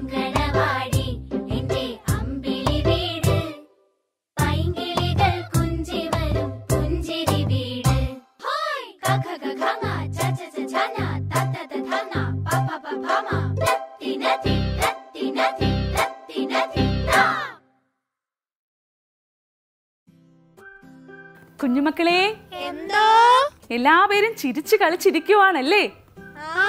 അങ്കണവാടി എന്റെ അമ്പിളി വീട് പൈങ്കിളികൾ കുഞ്ചി വരും പുഞ്ചിരി വീട് ഹായ് കഖ ഖ ഖ ച ച ച ഛ ന ത ത ത ധ ന പ പ പ ഭ മ തത്തി നതി തത്തി നതി തത്തി നതി ത കുഞ്ഞുമക്കളെ എന്തോ എല്ലാവരും ചിരിച്ചു കളിച്ചിരിക്കുവാണല്ലേ ആ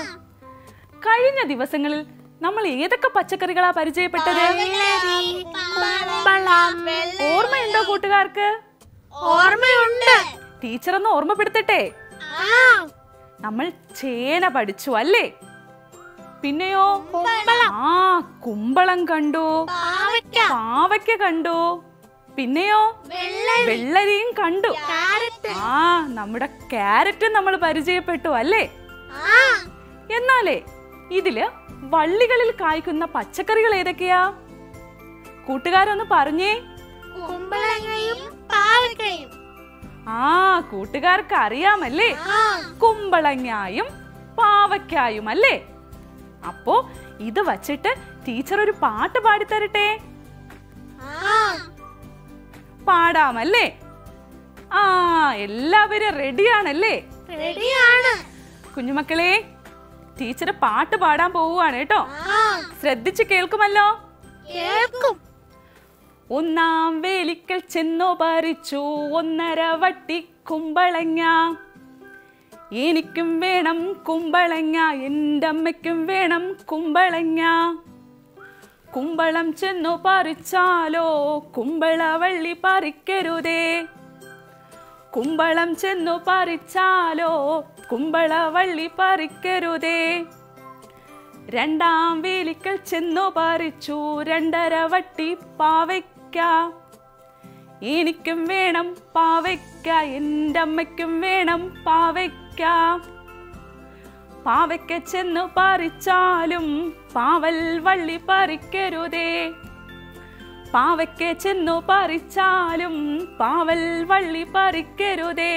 കഴിഞ്ഞ ദിവസങ്ങളിൽ നമ്മൾ ഏതൊക്കെ പച്ചക്കറികളാ പരിചയപ്പെട്ടത് വെള്ളരി, കുമ്പളം, ഓർമ്മയുണ്ടോ കൂട്ടുകാർക്ക് ഓർമ്മയുണ്ട് ടീച്ചർ ഒന്ന് ഓർമ്മപ്പെടുത്തട്ടെ ആ നമ്മൾ ചേന പഠിച്ചു അല്ലേ പിന്നെയോ കുമ്പളം ആ കുമ്പളം കണ്ടു പാവയ്ക്ക പാവയ്ക്ക കണ്ടു പിന്നെയോ വെള്ളരി വെള്ളരിയും കണ്ടു ക്യാരറ്റ് ആ നമ്മുടെ ക്യാരറ്റും നമ്മൾ പരിചയപ്പെട്ടു അല്ലേ ആ എന്നാലേ ഇതില് വള്ളികളിൽ കായ്ക്കുന്ന പച്ചക്കറികൾ ഏതൊക്കെയാ കൂട്ടുകാരൊന്ന് പറഞ്ഞേ കുമ്പളങ്ങയും പാവയ്ക്കയും ആ കൂട്ടുകാർക്ക് അറിയാമല്ലേ ആ കുമ്പളങ്ങായും പാവയ്ക്കായും അല്ലേ അപ്പോ ഇത് വച്ചിട്ട് ടീച്ചർ ഒരു പാട്ട് പാടിത്തരട്ടെ ആ പാടാമല്ലേ ആ എല്ലാവരും റെഡിയാണല്ലേ റെഡിയാണ് കുഞ്ഞുമക്കളെ ടീച്ചർ പാട്ട് പാടാൻ പോവുകയാണ് കേട്ടോ ആ ശ്രദ്ധിച്ച് കേൾക്കുമല്ലോ കേൾക്കും ഒന്നാം വേലിക്കൽ ചെന്നു പറിച്ചു ഒന്നര വട്ടി കുമ്പളങ്ങ എനിക്കും വേണം കുമ്പളങ്ങ എൻ്റെ അമ്മയ്ക്കും വേണം കുമ്പളങ്ങ കുമ്പളം ചെന്നു പറിച്ചാലോ കുമ്പളവള്ളി പറിക്കരുതേ കുമ്പളം ചെന്നു പറിച്ചാലോ കുമ്പളവള്ളി പറിക്കരുതേ രണ്ടാം വേലിക്കൽ ചെന്നു പറിച്ചു രണ്ടര വട്ടി പാവയ്ക്ക എനിക്കും വേണം പാവയ്ക്ക എൻ്റെ അമ്മയ്ക്കും വേണം പാവയ്ക്ക പാവയ്ക്ക ചെന്നു പറിച്ചാലും പാവൽ വള്ളി പറിക്കരുതേ പാവയ്ക്ക ചെന്നു പറിച്ചാലും പാവൽ വള്ളി പറിക്കരുതേ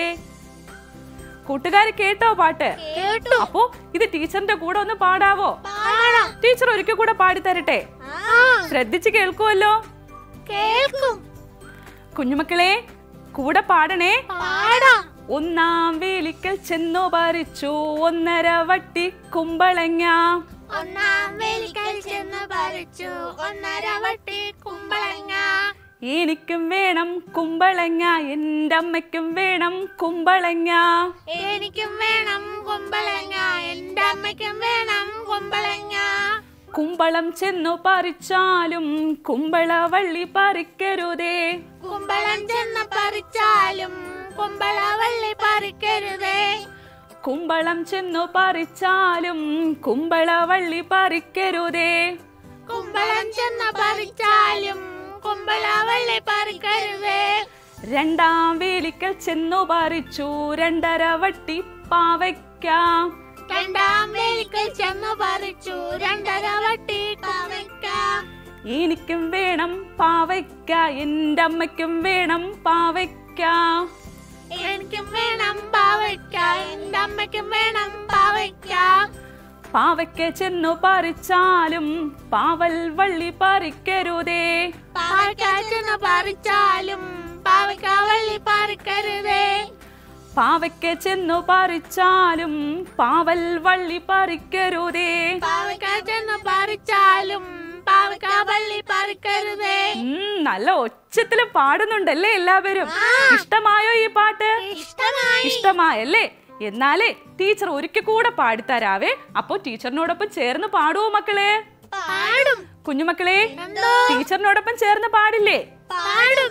കൂട്ടുകാർ കേട്ടോ പാട്ട് കേട്ടു അപ്പോ ഇത് ടീച്ചറിന്റെ കൂടെ ഒന്ന് പാടാവോ പാടാം ടീച്ചർ ഒരിക്കൽ കൂടെ പാടിത്തരട്ടെ ആ ശ്രദ്ധിച്ച് കേൾക്കുമല്ലോ കേൾക്കും കുഞ്ഞുമക്കളെ കൂടെ പാടണേ പാടാം ഒന്നാം വേലിക്കൽ ചെന്നു പറിച്ചു ഒന്നര വട്ടി കുമ്പളങ്ങ ഒന്നാം വേലിക്കൽ ചെന്ന് പറിച്ചു ഒന്നര വട്ടി കുമ്പളങ്ങ എനിക്കും വേണം കുമ്പളങ്ങ എൻ്റെ അമ്മയ്ക്കും വേണം കുമ്പളങ്ങ എനിക്കും വേണം കുമ്പളങ്ങ എൻ്റെ അമ്മയ്ക്കും വേണം കുമ്പളങ്ങ കുമ്പളം ചെന്നു പറിച്ചാലും കുമ്പളവള്ളി പറിക്കരുതേ കുമ്പളം ചെന്ന് പറിച്ചാലും കുമ്പളവള്ളി പറിക്കരുതേ കുമ്പളം ചെന്നു പറിച്ചാലും കുമ്പളവള്ളി പറിക്കരുതേ കുമ്പളം ചെന്ന് പറിച്ചാലും കുമ്പളവള്ളി പറിക്കരുതേ രണ്ടാം വേലിക്കൽ ചെന്നു പറിച്ചു രണ്ടര വട്ടി പാവയ്ക്ക രണ്ടാം വേലിക്കൽ ചെന്ന് പറിച്ചു രണ്ടര വട്ടി പാവയ്ക്ക എനിക്കും വേണം പാവയ്ക്ക എൻ്റെ അമ്മയ്ക്കും വേണം പാവയ്ക്ക എനിക്കും വേണം പാവയ്ക്ക എൻ്റെ അമ്മയ്ക്കും വേണം പാവയ്ക്ക പാവയ്ക്ക ചെന്നു പറിച്ചാലും പാവൽ വള്ളി പറിക്കരുതേ പാവയ്ക്ക ചെന്ന് പറിച്ചാലും പാവയ്ക്ക വള്ളി പറിക്കരുതേ പാവയ്ക്ക ചെന്നു പറിച്ചാലും പാവൽ വള്ളി പറിക്കരുതേ പാവയ്ക്ക ചെന്ന് പറിച്ചാലും പാവയ്ക്ക വള്ളി പറിക്കരുതേ ഉം, നല്ല ഒച്ചത്തില് പാടുന്നുണ്ടല്ലേ എല്ലാവരും ഇഷ്ടമായോ ഈ പാട്ട് ഇഷ്ടമായി ഇഷ്ടമായല്ലേ എന്നാലേ ടീച്ചർ ഒരിക്കൽ കൂടെ പാടിത്തരാവേ അപ്പൊ ടീച്ചറിനോടൊപ്പം ചേർന്ന് പാടുവോ മക്കളെ പാടും കുഞ്ഞുമക്കളെ എന്തോ ടീച്ചറിനോടൊപ്പം ചേർന്ന് പാടില്ലേ പാടും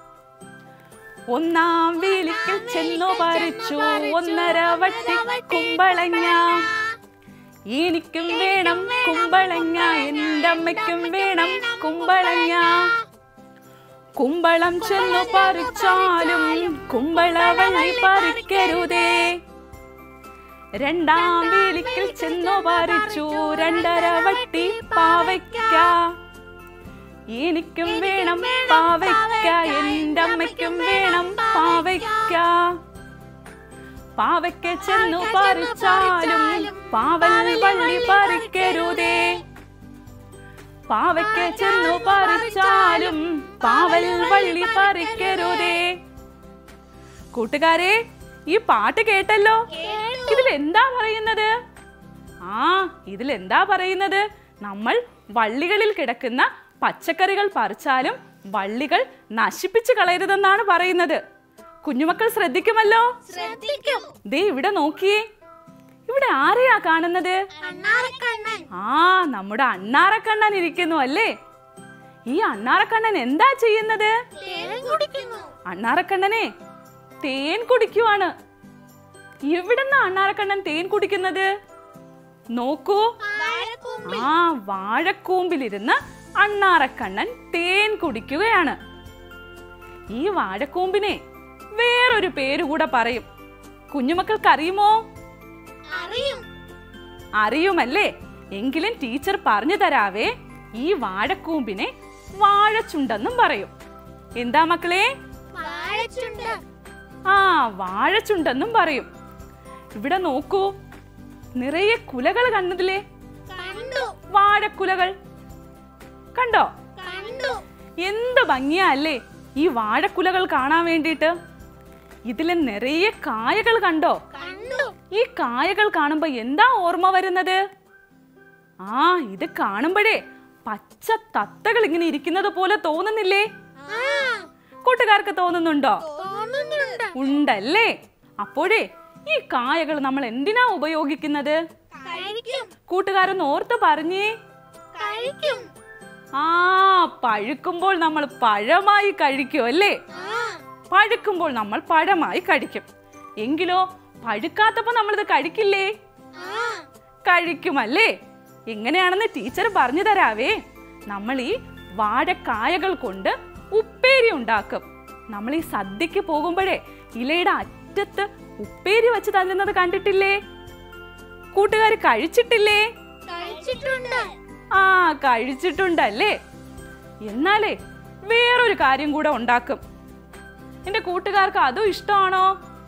ഒന്നാം വേലിക്കൽ ചെന്നു പറിച്ചു ഒന്നര വട്ടി കുമ്പളങ്ങ എനിക്കും വേണം കുമ്പളങ്ങ എൻ്റെ അമ്മയ്ക്കും വേണം കുമ്പളങ്ങ കുമ്പളം ചെന്നു പറിച്ചാലും കുമ്പളവള്ളി പറിക്കരുതേ രണ്ടാം വേലിക്കൽ ചെന്നു പറിച്ചു രണ്ടര വട്ടി പാവയ്ക്ക എനിക്കും വേണം പാവയ്ക്ക എൻ്റെ അമ്മയ്ക്കും വേണം പാവയ്ക്ക പാവയ്ക്ക ചെന്നു പറിച്ചാലും പാവൽ വള്ളി പറിക്കരുതേ പാവയ്ക്ക് ചെന്നു പറിച്ചാലും പാവൽ വള്ളി പറിക്കരുതേ കൂട്ടുകാരെ ഈ പാട്ട് കേട്ടല്ലോ ഇതിൽ എന്താ പറയുന്നത് ആ ഇതിൽ എന്താ പറയുന്നത് നമ്മൾ വള്ളികളിൽ കിടക്കുന്ന പച്ചക്കറികൾ പറിച്ചാലും വള്ളികൾ നശിപ്പിച്ചു കളയരുതെന്നാണ് പറയുന്നത് കുഞ്ഞുമക്കൾ ശ്രദ്ധിക്കുമല്ലോ ശ്രദ്ധിക്കും ദേ ഇവിടെ നോക്കിയേ ഇവിടെ ആരെയാ കാണുന്നത് അണ്ണാറക്കണ്ണൻ ആ നമ്മുടെ അണ്ണാറക്കണ്ണൻ ഇരിക്കുന്നു അല്ലേ ഈ അണ്ണാറക്കണ്ണൻ എന്താ ചെയ്യുന്നത് തേൻ കുടിക്കുന്നു അണ്ണാറക്കണ്ണനെ തേൻ കുടിക്കുവാണ് എവിടെന്നാ അണ്ണാറക്കണ്ണൻ തേൻ കുടിക്കുന്നത് നോക്കൂ വാഴക്കൂമ്പിൽ ആ വാഴക്കൂമ്പിലിരുന്ന് അണ്ണാറക്കണ്ണൻ തേൻ കുടിക്കുകയാണ് ഈ വാഴക്കൂമ്പിനെ വേറൊരു പേര് കൂടെ പറയും കുഞ്ഞുമക്കൾക്ക് അറിയുമോ അറിയും അറിയുമല്ലേ എങ്കിലും ടീച്ചർ പറഞ്ഞു തരാവേ ഈ വാഴക്കൂമ്പിനെ വാഴച്ചുണ്ടെന്നും പറയും എന്താ മക്കളെ വാഴച്ചുണ്ട് ആ വാഴച്ചുണ്ടെന്നും പറയും ഇവിടെ നോക്കൂ നിറയെ കുലകൾ കണ്ടതില്ലേ കണ്ടു വാഴക്കുലകൾ കണ്ടോ കണ്ടു എന്ത് ഭംഗിയാ അല്ലേ ഈ വാഴക്കുലകൾ കാണാൻ വേണ്ടിയിട്ട് ഇതിലെ നിറയെ കായകൾ കണ്ടോ കണ്ടു ഈ കായകൾ കാണുമ്പോ എന്താ ഓർമ്മ വരുന്നത് ആ ഇത് കാണുമ്പോഴേ പച്ച തത്തകൾ ഇങ്ങനെ ഇരിക്കുന്നത് പോലെ തോന്നുന്നില്ലേ ആ കൂട്ടുകാർക്ക് തോന്നുന്നുണ്ടോ തോന്നുന്നുണ്ട് ഉണ്ടല്ലേ അപ്പോഴേ ഈ കായകൾ നമ്മൾ എന്തിനാ ഉപയോഗിക്കുന്നത് കഴിക്കും കൂട്ടുകാരൊന്ന് ഓർത്ത് പറഞ്ഞേ കഴിക്കും ആ പഴുക്കുമ്പോൾ നമ്മൾ പഴമായി കഴിക്കും അല്ലേ ആ പഴുക്കുമ്പോൾ നമ്മൾ പഴമായി കഴിക്കും എങ്കിലോ പഴുക്കാത്തപ്പോ നമ്മളിത് കഴിക്കില്ലേ ആ കഴിക്കുമല്ലേ എങ്ങനെയാണെന്ന് ടീച്ചർ പറഞ്ഞു തരാവേ നമ്മൾ ഈ വാഴക്കായകൾ കൊണ്ട് ഉപ്പേരി ഉണ്ടാക്കും നമ്മൾ ഈ സദ്യക്ക് പോകുമ്പോഴേ ഇലയുടെ അറ്റത്ത് ഉപ്പേരി വെച്ച് തല്ലുന്നത് കണ്ടിട്ടില്ലേ കൂട്ടുകാർ കഴിച്ചിട്ടില്ലേ കഴിച്ചിട്ടുണ്ട് ആ കഴിച്ചിട്ടുണ്ടല്ലേ എന്നാലേ വേറൊരു കാര്യം കൂടെ ഉണ്ടാക്കും എന്റെ കൂട്ടുകാർക്ക് അതും ഇഷ്ടമാണോ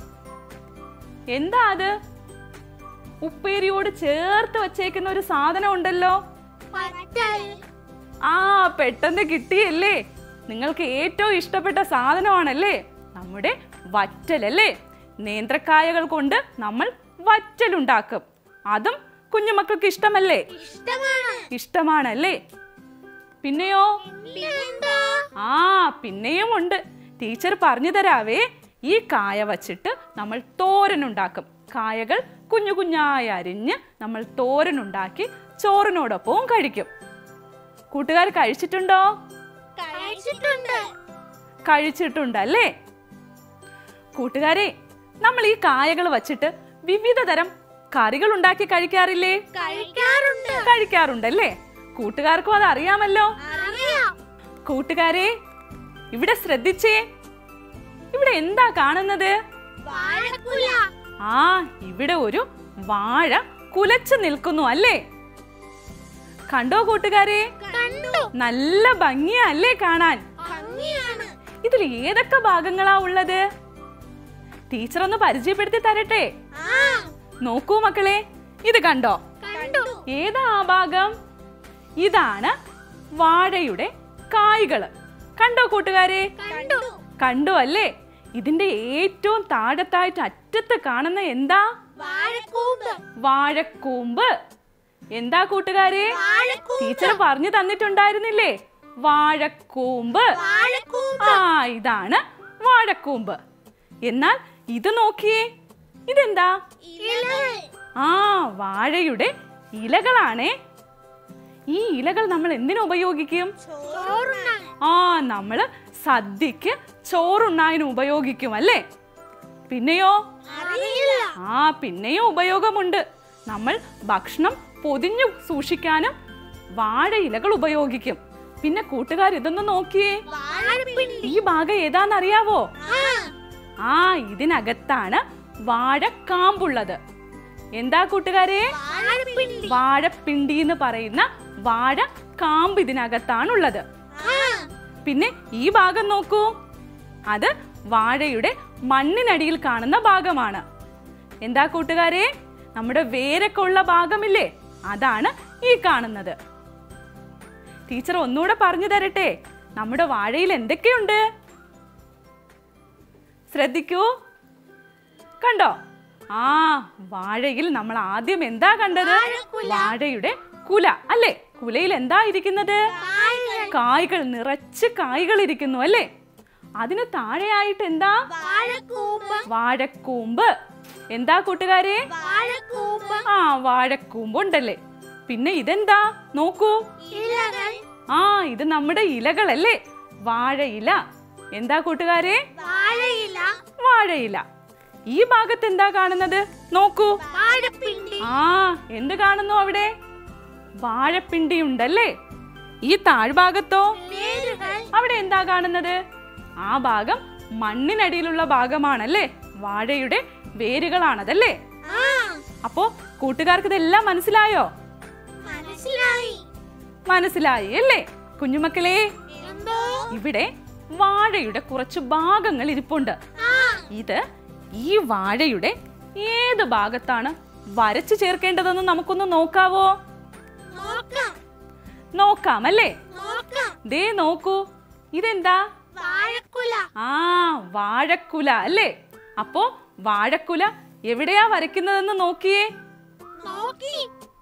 എന്താ അത് ഉപ്പേരിയോട് ചേർത്ത് വച്ചേക്കുന്ന ഒരു സാധനം ഉണ്ടല്ലോ പറ്റൽ ആ പെട്ടെന്ന് കിട്ടിയല്ലേ നിങ്ങൾക്ക് ഏറ്റവും ഇഷ്ടപ്പെട്ട സാധനമാണല്ലേ നമ്മുടെ വറ്റലല്ലേ നേന്ത്രക്കായകൾ കൊണ്ട് നമ്മൾ വറ്റലുണ്ടാക്കും അതും കുഞ്ഞുമക്കൾക്ക് ഇഷ്ടമല്ലേ ഇഷ്ടമാണ് ഇഷ്ടമാണല്ലേ പിന്നെയോ പിന്നെന്താ ആ പിന്നെയും ഉണ്ട് ടീച്ചർ പറഞ്ഞു തരാവേ ഈ കായ വച്ചിട്ട് നമ്മൾ തോരനുണ്ടാക്കും കായകൾ കുഞ്ഞു കുഞ്ഞായി അരിഞ്ഞ് നമ്മൾ തോരനുണ്ടാക്കി ചോറിനോടൊപ്പവും കഴിക്കും കൂട്ടുകാർ കഴിച്ചിട്ടുണ്ടോ കഴിച്ചിട്ടുണ്ട് കഴിച്ചിട്ടുണ്ടല്ലേ കൂട്ടുകാരെ നമ്മൾ ഈ കായകൾ വച്ചിട്ട് വിവിധ തരം കറികൾ ഉണ്ടാക്കി കഴിക്കാറില്ലേ കഴിക്കാറുണ്ട് കഴിക്കാറുണ്ടല്ലേ കൂട്ടുകാർക്കും അത് അറിയാമല്ലോ അറിയാം കൂട്ടുകാരെ ഇവിടെ ശ്രദ്ധിച്ചേ ഇവിടെ എന്താ കാണുന്നത് വാഴക്കുല ആ ഇവിടെ ഒരു വാഴ കുലച്ചു നിൽക്കുന്നു അല്ലേ കണ്ടോ കൂട്ടുകാരെ കണ്ടു നല്ല ഭംഗിയാ അല്ലേ കാണാൻ ഭംഗിയാണ് ഇതിൽ ഏതൊക്കെ ഭാഗങ്ങളാ ഉള്ളത് ടീച്ചർ ഒന്ന് പരിചയപ്പെടുത്തി തരട്ടെ ആ നോക്കൂ മക്കളെ ഇത് കണ്ടോ കണ്ടു ഏതാ ആ ഭാഗം ഇതാണ് വാഴയുടെ കായ്കള് കണ്ടോ കൂട്ടുകാരെ കണ്ടു കണ്ടു അല്ലേ ഇതിന്റെ ഏറ്റവും താഴത്തായിട്ട് അറ്റത്ത് കാണുന്ന എന്താ വാഴക്കൂമ്പ് വാഴക്കൂമ്പ് എന്താ കൂട്ടുകാരെ വാഴക്കൂമ്പ് ടീച്ചർ പറഞ്ഞു തന്നിട്ടുണ്ടായിരുന്നില്ലേ വാഴക്കൂമ്പ് വാഴക്കൂമ്പ് ആ ഇതാണ് വാഴക്കൂമ്പ് എന്നാൽ ഇത് നോക്കിയേ ഇതെന്താ ഇലകൾ ആ വാഴയുടെ ഇലകളാണേ ഈ ഇലകൾ നമ്മൾ എന്തിനു ഉപയോഗിക്കും ചോറുണ്ണാൻ ആ നമ്മള് സദ്യക്ക് ചോറുണ്ണാനും ഉപയോഗിക്കും അല്ലേ പിന്നെയോ അറിയില്ല ആ പിന്നെയും ഉപയോഗമുണ്ട് നമ്മൾ ഭക്ഷണം പൊതിഞ്ഞു സൂക്ഷിക്കാനും വാഴ ഇലകൾ ഉപയോഗിക്കും പിന്നെ കൂട്ടുകാർ ഇതൊന്ന് നോക്കിയേ വാഴപ്പിണ്ടി ഈ ഭാഗം ഏതാന്നറിയാവോ ആ ആ ഇതിനകത്താണ് വാഴക്കാമ്പുള്ളത് എന്താ കൂട്ടുകാരെ വാഴപ്പിണ്ടി വാഴപ്പിണ്ടി എന്ന് പറയുന്ന വാഴ കാമ്പ് ഇതിനകത്താണുള്ളത് ആ പിന്നെ ഈ ഭാഗം നോക്കൂ അത് വാഴയുടെ മണ്ണിനടിയിൽ കാണുന്ന ഭാഗമാണ് എന്താ കൂട്ടുകാരെ നമ്മുടെ വേരൊക്കെ ഉള്ള ഭാഗമില്ലേ അതാണ് ഈ കാണുന്നത് ടീച്ചർ ഒന്നുകൂടെ പറഞ്ഞു തരട്ടെ നമ്മുടെ വാഴയിൽ എന്തൊക്കെയുണ്ട് ശ്രദ്ധിക്കൂ കണ്ടോ ആ വാഴയിൽ നമ്മൾ ആദ്യം എന്താ കണ്ടത് വാഴക്കുല. വാഴയുടെ കുല അല്ലേ കുലയിൽ എന്താ ഇരിക്കുന്നത് കായ്കൾ കായ്കൾ നിറച്ച് കായ്കൾ ഇരിക്കുന്നു അല്ലേ അതിന് താഴെയായിട്ട് എന്താ വാഴക്കൂമ്പ് വാഴക്കൂമ്പ് എന്താ കൂട്ടുകാരെ വാഴക്കൂമ്പ് ആ വാഴക്കൂമ്പ് ഉണ്ടല്ലേ പിന്നെ ഇതെന്താ നോക്കൂ ഇലകൾ ആ ഇത് നമ്മുടെ ഇലകളല്ലേ വാഴയില എന്താ കൂട്ടുകാരെ വാഴയില വാഴയില ഈ ഭാഗത്ത് എന്താ കാണുന്നത് നോക്കൂ വാഴപ്പിണ്ടി ആ എന്ത് കാണുന്നു അവിടെ വാഴപ്പിണ്ടി ഉണ്ടല്ലേ ഈ താഴ്ഭാഗത്തോ വേരുകൾ അവിടെ എന്താ കാണുന്നത് ആ ഭാഗം മണ്ണിനടിയിലുള്ള ഭാഗമാണല്ലേ വാഴയുടെ വേരുകളാണതല്ലേ ആ അപ്പോ കൂട്ടുകാർക്ക് ഇതെല്ലാം മനസ്സിലായോ മനസ്സിലായി മനസ്സിലായി അല്ലേ കുഞ്ഞുമക്കളെ എന്തോ ഇവിടെ വാഴയുടെ കുറച്ച് ഭാഗങ്ങൾ ഇരിപ്പുണ്ട് ആ ഇത് ഈ വാഴയുടെ ഏത് ഭാഗത്താണ് വരച്ചു ചേർക്കേണ്ടതെന്ന് നമുക്കൊന്ന് നോക്കാവോ നോക്കാം നോക്കാം അല്ലേ നോക്കാം ദേ നോക്കൂ ഇതെന്താ വാഴക്കുല ആ വാഴക്കുല അല്ലേ അപ്പോ വാഴക്കുല എവിടെയാ വരയ്ക്കുന്നതെന്ന് നോക്കിയേ നോക്കി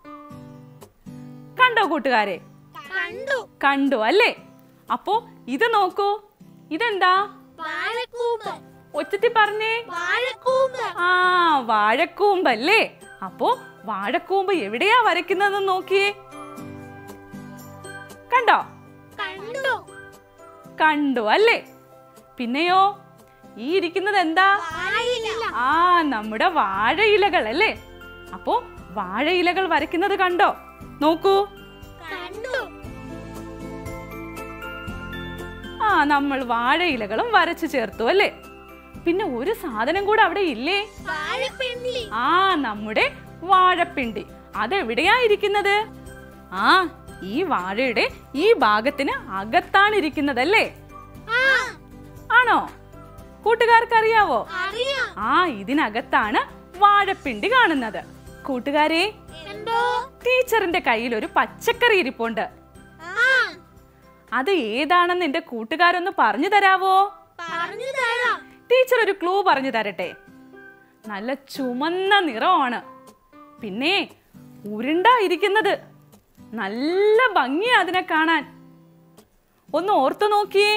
കണ്ടോ കൂട്ടുകാരെ കണ്ടു കണ്ടു അല്ലേ അപ്പോ ഇത് നോക്കൂ ഇതെന്താ വാഴക്കൂമ്പ് ഒച്ചത്തി പറഞ്ഞേ വാഴക്കൂമ്പ് ആ വാഴക്കൂമ്പല്ലേ അപ്പോ വാഴക്കൂമ്പ് എവിടെയാ വരയ്ക്കുന്നതെന്ന് നോക്കിയേ കണ്ടോ കണ്ടു കണ്ടു അല്ലേ പിന്നെയോ ഈ ഇരിക്കുന്നത് എന്താ വാഴയില ആ നമ്മുടെ വാഴയിലകൾ അല്ലേ അപ്പോ വാഴയിലകൾ വരയ്ക്കുന്നത് കണ്ടോ നോക്കൂ കണ്ടു ആ നമ്മൾ വാഴയിലകളും വരച്ചു ചേർത്തു അല്ലേ പിന്നെ ഒരു സാധനം കൂടെ അവിടെ ഇല്ലേ വാഴപ്പിണ്ടി ആ നമ്മുടെ വാഴപ്പിണ്ടി അതെവിടെയാ ഇരിക്കുന്നത് ആ ഈ വാഴയുടെ ഈ ഭാഗത്തിന് അകത്താണ് ഇരിക്കുന്നത് അല്ലേ ആ ആണോ കൂട്ടുകാർക്ക് അറിയാവോ അറിയാം ആ ഇതിനകത്താണ് വാഴപ്പിണ്ടി കാണുന്നത് കൂട്ടുകാരെ എന്തോ ടീച്ചറിന്റെ കയ്യിൽ ഒരു പച്ചക്കറി ഇരിപ്പുണ്ട് ആ അത് ഏതാണെന്ന് എന്റെ കൂട്ടുകാരൊന്ന് പറഞ്ഞു തരാവോ പറഞ്ഞു തരാം ടീച്ചർ ഒരു ക്ലൂ പറഞ്ഞു തരട്ടെ നല്ല ചുമന്ന നിറമാണ് പിന്നെ ഉരുണ്ടാ ഇരിക്കുന്നത് നല്ല ഭംഗിയാ അതിനെ കാണാൻ ഒന്ന് ഓർത്തു നോക്കിയേ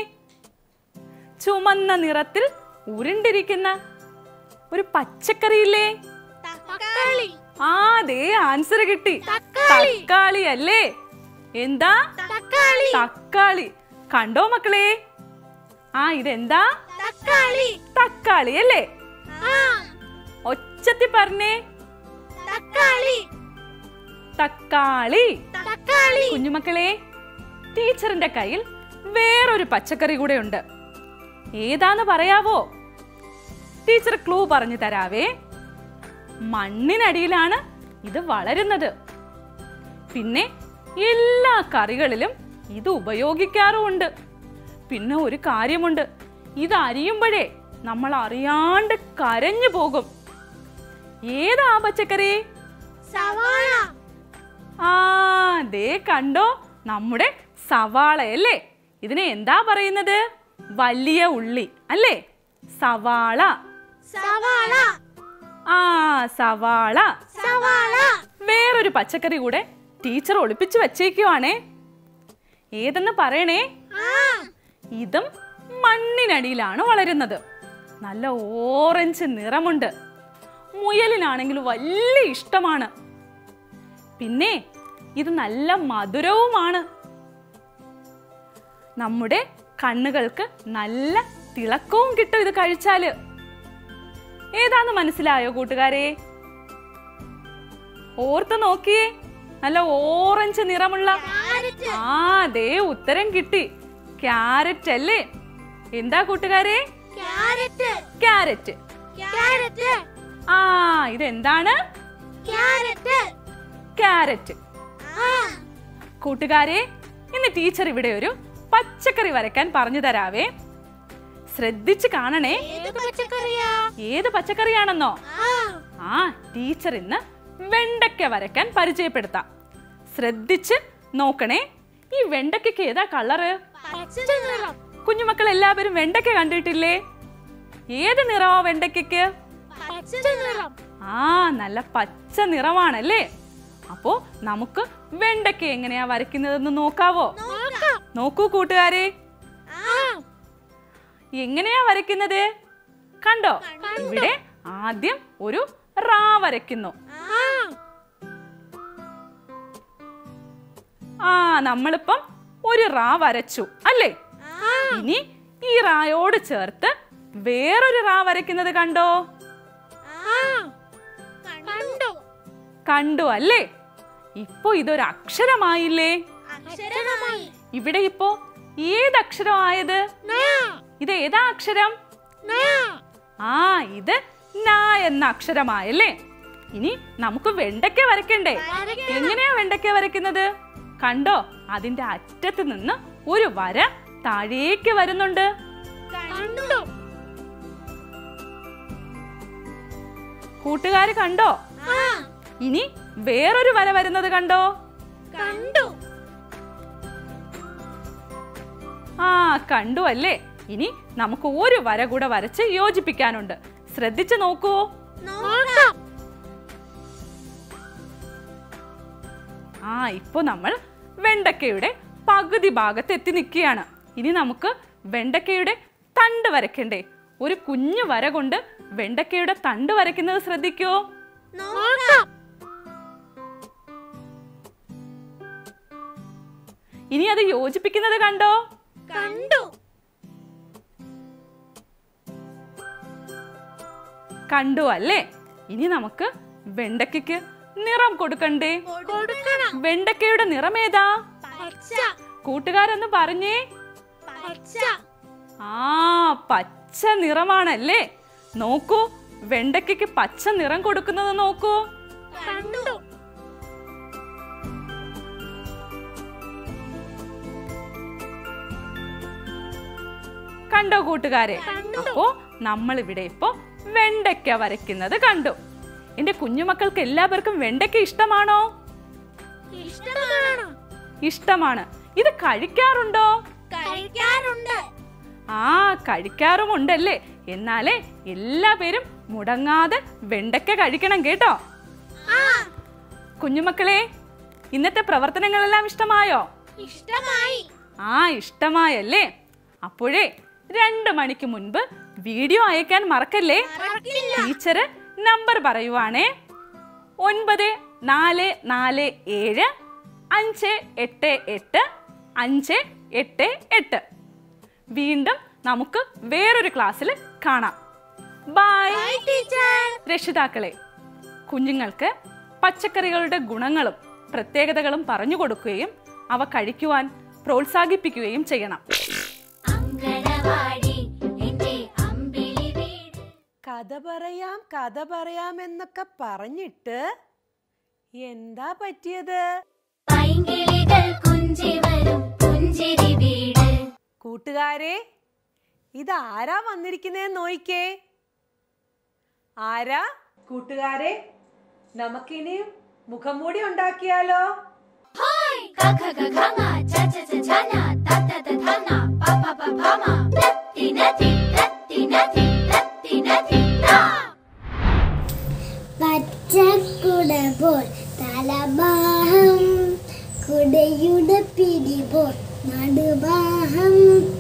ചുമന്ന നിറത്തിൽ ഉരുണ്ടിരിക്കുന്ന ഒരു പച്ചക്കറിയില്ലേ തക്കാളി ആ ദേ ആൻസർ കിട്ടി തക്കാളി. തക്കാളി അല്ലേ എന്താ തക്കാളി തക്കാളി കണ്ടോ മക്കളെ ആ ഇതെന്താ തക്കാളി തക്കാളി അല്ലേ ആ ഒച്ചത്തി പറഞ്ഞേ തക്കാളി തക്കാളി തക്കാളി കുഞ്ഞുമക്കളെ ടീച്ചറിന്റെ കയ്യിൽ വേറൊരു പച്ചക്കറി കൂടെ ഉണ്ട് ഏതാന്ന് പറയാവോ ടീച്ചർ ക്ലൂ പറഞ്ഞു തരാവേ മണ്ണിനടിയിലാണ് ഇത് വളരുന്നത് പിന്നെ എല്ലാ കറികളിലും ഇത് ഉപയോഗിക്കാറുമുണ്ട് പിന്നെ ഒരു കാര്യമുണ്ട് ഇത് അരിയുമ്പോഴേ നമ്മൾ അറിയാണ്ട് കരഞ്ഞു പോകും ഏതാ ആ പച്ചക്കറി സവാള ആ ദേ കണ്ടോ നമ്മുടെ സവാളയല്ലേ ഇതിനെ എന്താ പറയുന്നത് വലിയ ഉള്ളി അല്ലേ സവാള സവാള ആ സവാള സവാള വേറൊരു പച്ചക്കറി കൂടെ ടീച്ചർ ഒളിപ്പിച്ചു വച്ചേക്കുവാണേ ഏതെന്ന് പറയണേ ആ ഇതും മണ്ണിനടിയിലാണ് വളരുന്നത് നല്ല ഓറഞ്ച് നിറമുണ്ട് മുയലിനാണെങ്കിൽ വലിയ ഇഷ്ടമാണ് പിന്നെ ഇത് നല്ല മധുരവുമാണ് നമ്മുടെ കണ്ണുകൾക്ക് നല്ല തിളക്കവും കിട്ടും ഇത് കഴിച്ചാല് ഏതാന്ന് മനസ്സിലായോ കൂട്ടുകാരെ ഓർത്ത് നോക്കിയേ നല്ല ഓറഞ്ച് നിറമുള്ള ക്യാരറ്റ് ആ ദേ ഉത്തരം കിട്ടി ക്യാരറ്റ് അല്ലേ എന്താ കൂട്ടുകാരെ ക്യാരറ്റ് ക്യാരറ്റ് ക്യാരറ്റ് ആ ഇതെന്താണ് ക്യാരറ്റ് ക്യാരറ്റ് ആ കൂട്ടുകാരെ ഇന്ന് ടീച്ചർ ഇവിടെ ഒരു പച്ചക്കറി വരയ്ക്കാൻ പറഞ്ഞു തരാവേ ശ്രദ്ധിച്ച് കാണണേ ഏത് പച്ചക്കറിയാ ഏത് പച്ചക്കറിയാണെന്നോ ആ ആ ടീച്ചർ ഇന്ന് വെണ്ടയ്ക്ക വരയ്ക്കാൻ പരിചയപ്പെടുത്താം ശ്രദ്ധിച്ച് നോക്കണേ ഈ വെണ്ടയ്ക്ക് ഏതാ കളറ് പച്ച നിറം കുഞ്ഞുമക്കൾ എല്ലാവരും വെണ്ടയ്ക്ക കണ്ടിട്ടില്ലേ ഏത് നിറമാ വെണ്ടയ്ക്ക് പച്ച നിറം ആ നല്ല പച്ച നിറമാണല്ലേ അപ്പോ നമുക്ക് വെണ്ടയ്ക്ക എങ്ങനെയാ വരയ്ക്കുന്നതെന്ന് നോക്കാവോ നോക്കാം നോക്കൂ കൂട്ടുകാരെ ആ എങ്ങനെയാ വരയ്ക്കുന്നത് കണ്ടോ ഇവിടെ ആദ്യം ഒരു റാ വരയ്ക്കുന്നു ആ ആ നമ്മളിപ്പം ഒരു റാ വരച്ചു അല്ലേ ആ ഇനി ഈ റായോട് ചേർത്ത് വേറൊരു റാ വരയ്ക്കുന്നത് കണ്ടോ ആ കണ്ടു കണ്ടു അല്ലേ ഇപ്പൊ ഇതൊരു അക്ഷരമായില്ലേ അക്ഷരമായി ഇവിടെ ഇപ്പോ ഏതക്ഷരമായത് നാ ഇത് ഏതാ അക്ഷരം നാ ആ ഇത് ന എന്ന അക്ഷരമായല്ലേ ഇനി നമുക്ക് വെണ്ടയ്ക്ക വരയ്ക്കണ്ടേ വരയ്ക്കണം. എങ്ങനെയാ വെണ്ടയ്ക്ക വരയ്ക്കുന്നത് കണ്ടോ അതിന്റെ അറ്റത്ത് നിന്ന് ഒരു വര താഴേക്ക് വരുന്നുണ്ട് കണ്ടു കൂട്ടുകാര് കണ്ടോ ആ ഇനി വേറൊരു വര വരുന്നത് കണ്ടോ കണ്ടു ആ കണ്ടു അല്ലേ ഇനി നമുക്ക് ഒരു വര കൂടെ വരച്ച് യോജിപ്പിക്കാനുണ്ട് ശ്രദ്ധിച്ചു നോക്കൂ നോക്കാം ആ ഇപ്പൊ നമ്മൾ വെണ്ടക്കയുടെ പകുതി ഭാഗത്ത് എത്തി നിൽക്കുകയാണ് ഇനി നമുക്ക് വെണ്ടക്കയുടെ തണ്ട് വരയ്ക്കണ്ടേ ഒരു കുഞ്ഞു വര കൊണ്ട് വെണ്ടക്കയുടെ തണ്ട് വരയ്ക്കുന്നത് ശ്രദ്ധിക്കൂ നോക്കാം ഇനി അത് യോജിപ്പിക്കുന്നത് കണ്ടോ കണ്ടു കണ്ടു അല്ലേ ഇനി നമുക്ക് വെണ്ടയ്ക്ക് നിറം കൊടുക്കണ്ടേ കൊടുക്കണം വെണ്ടക്കയുടെ നിറം ഏതാ പച്ച കൂട്ടുകാരൊന്ന് പറഞ്ഞേ പച്ച ആ പച്ച നിറമാണല്ലേ നോക്കൂ വെണ്ടയ്ക്ക് പച്ച നിറം കൊടുക്കുന്നത് നോക്കൂ കണ്ടു കണ്ടോ കൂട്ടുകാരെ കണ്ടു. അപ്പോ നമ്മൾ ഇവിടെ ഇപ്പോ വെണ്ടയ്ക്ക വരയ്ക്കുന്നത് കണ്ടു എന്റെ കുഞ്ഞുമക്കൾക്ക് എല്ലാവർക്കും വെണ്ടയ്ക്ക ഇഷ്ടമാണോ ഇഷ്ടമാണ് ഇഷ്ടമാണ് ഇത് കഴിക്കാറുണ്ടോ കഴിക്കാറുണ്ട് ആ കഴിക്കാറുമുണ്ടല്ലേ എന്നാലേ എല്ലാ പേരും മുടങ്ങാതെ വെണ്ടയ്ക്ക കഴിക്കണം കേട്ടോ ആ കുഞ്ഞുമക്കളെ ഇന്നത്തെ പ്രവർത്തനങ്ങളെല്ലാം ഇഷ്ടമായോ ഇഷ്ടമായി ആ ഇഷ്ടമായല്ലേ അപ്പോഴേ രണ്ട് മണിക്ക് മുൻപ് വീഡിയോ അയക്കാൻ മറക്കല്ലേ മറക്കില്ല ടീച്ചറ് നമ്പർ പറയുവാണേ ഒൻപത് നാല് നാല് ഏഴ് അഞ്ച് എട്ട് എട്ട് അഞ്ച് എട്ട് എട്ട് വീണ്ടും നമുക്ക് വേറൊരു ക്ലാസ്സിൽ കാണാം ബൈ ബൈ ടീച്ചർ രക്ഷിതാക്കളെ കുഞ്ഞുങ്ങൾക്ക് പച്ചക്കറികളുടെ ഗുണങ്ങളും പ്രത്യേകതകളും പറഞ്ഞു കൊടുക്കുകയും അവ കഴിക്കുവാൻ പ്രോത്സാഹിപ്പിക്കുകയും ചെയ്യണം അങ്കണവാടി എന്റെ അമ്പിളി വീട് കഥ പറയാം കഥ പറയാം എന്നൊക്കെ പറഞ്ഞിട്ട് എന്താ പറ്റിയത് പൈങ്കിളികൾ കുഞ്ചി വരും പുഞ്ചിരി വീട് കൂട്ടുകാരെ ഇതാരാ വന്നിരിക്കുന്നേന്ന് നോയിക്കേ ആരാ കൂട്ടുകാരെ നമുക്കിനി മുഖംമൂടി ഉണ്ടാക്കിയാലോ ഹായ് കഖ ഖ ച ച ച ഛന ത ത ത ധ ന പ പ പ ഭ മ തത്തി നതി തത്തി നതി തത്തി നതി ത പച്ചക്കുട പോൽ തലഭാഹം കുടയുടെ പിടിപോൽ നടുഭാഹം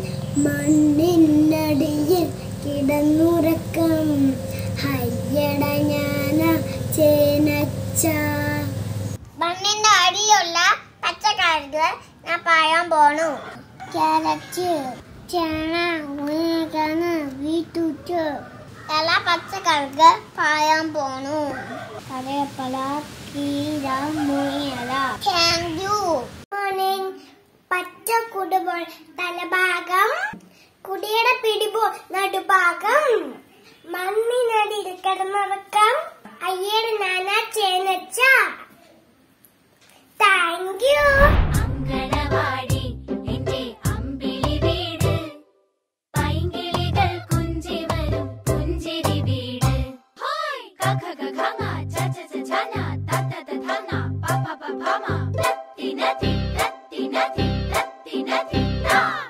മണ്ണിനടിയിൽ കിടന്നുറക്കം ഹയ്യട ഞാന ചേനച്ച മണ്ണിന്റെ അടിയിലുള്ള പച്ചക്കറികൾ ഞാൻ പറയാൻ പോണു ക്യാരറ്റ് ചേന ഉണക്കണ വീട്ടുറ്റ് എല്ലാ പച്ചക്കറികൾ പറയാൻ പോണു കറിവേപ്പില കീര മുയല താങ്ക് യു മോർണിംഗ് പച്ച കുടുമ്പോൾ തലഭാഗം കുടിയുടെ പിടിപോൽ നടുഭാഗം മണ്ണിനടിയിൽ കിടന്നുറക്കം അയ്യയുടെ നാനാ ചേനച്ച താങ്ക് യു അങ്കണവാടി എന്റെ അമ്പിളി വീട് പൈങ്കിളികൾ കുഞ്ചി വരും പുഞ്ചിരി വീട് ഹായ് കഖ ഖ ച ച ച ഛന ത ത ത ധ ന പ പ പ ഭ മ തത്തി നതി തത്തി നതി തിന തിത്ത